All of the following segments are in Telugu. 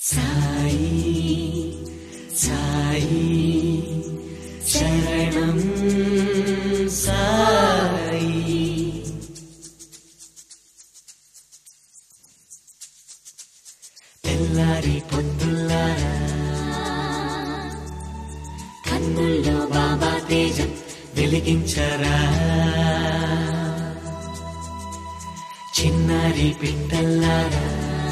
సాయి సాయి శరణం సాయి తెల్లారి పొద్దుల్లారా కన్నుల్లో బాబా తేజం వెలిగించరా చిన్నారి పిట్టల్లారా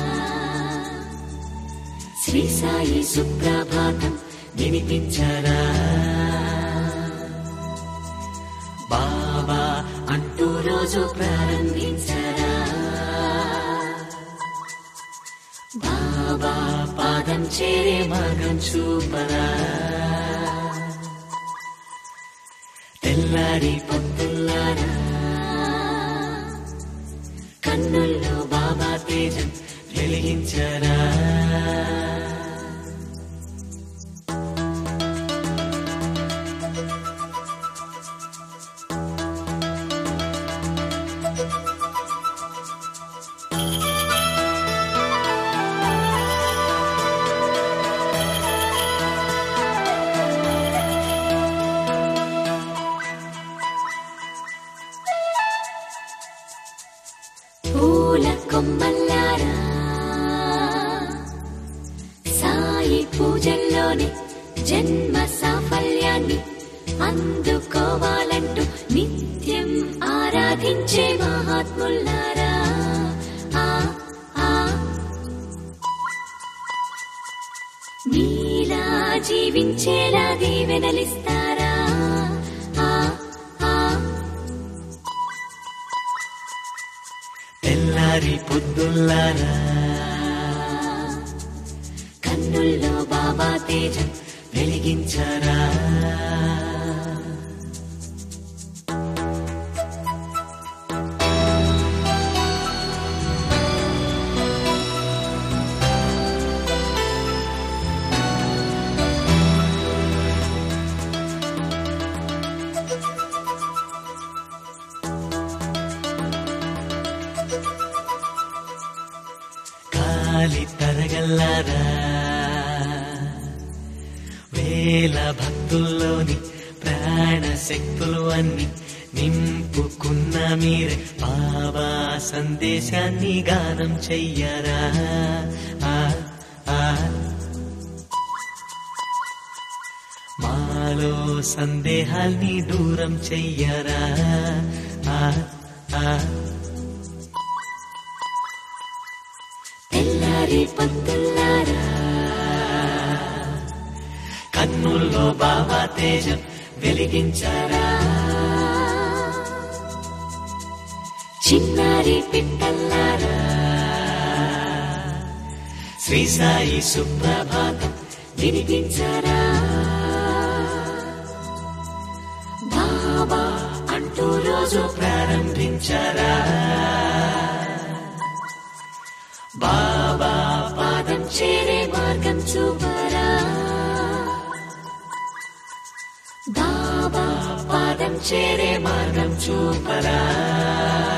శ్రీ సాయి సుప్రభాతం వినిపించరా బాబా అంటూ రోజు ప్రారంభించరా బాబా పాదం చేరే మార్గం చూపరా తెల్లారి పొద్దుల్లారా కన్నుల్లో బాబా తేజం వెలిగించరా పూల కొమ్మల్లారా సాయి పూజల్లోనే జన్మ సాఫల్యాన్ని అందుకోవాలంటూ నిత్యం ఆరాధించే మహాత్ముల్లారా ఆ ఆ మీలా జీవించేలా దీవెనలిస్తారా ఆ ఆ తెల్లారి పొద్దుల్లారా కన్నుల్లో బాబా తేజం వెలిగించరా కాలి తరగల్లారా వేల భక్తుల్లోని ప్రాణ శక్తులు అన్ని నింపుకున్న మీరే బాబా సందేశాన్ని గానం చెయ్యరా ఆ, ఆ. మాలో సందేహాల్ని దూరం చెయ్యరా ఆ, ఆ. తెల్లారి పొద్దుల్లారా కన్నుల్లో బాబా తేజం వెలిగించారా చిన్నారి పిట్టల్లారా శ్రీ సాయి సుప్రభాతం వినిపించారా బాబా అంటూ రోజు ప్రారంభించారా బాబా పాదం చేరే మార్గం చూపరా బాబా పాదం చేరే మార్గం చూపరా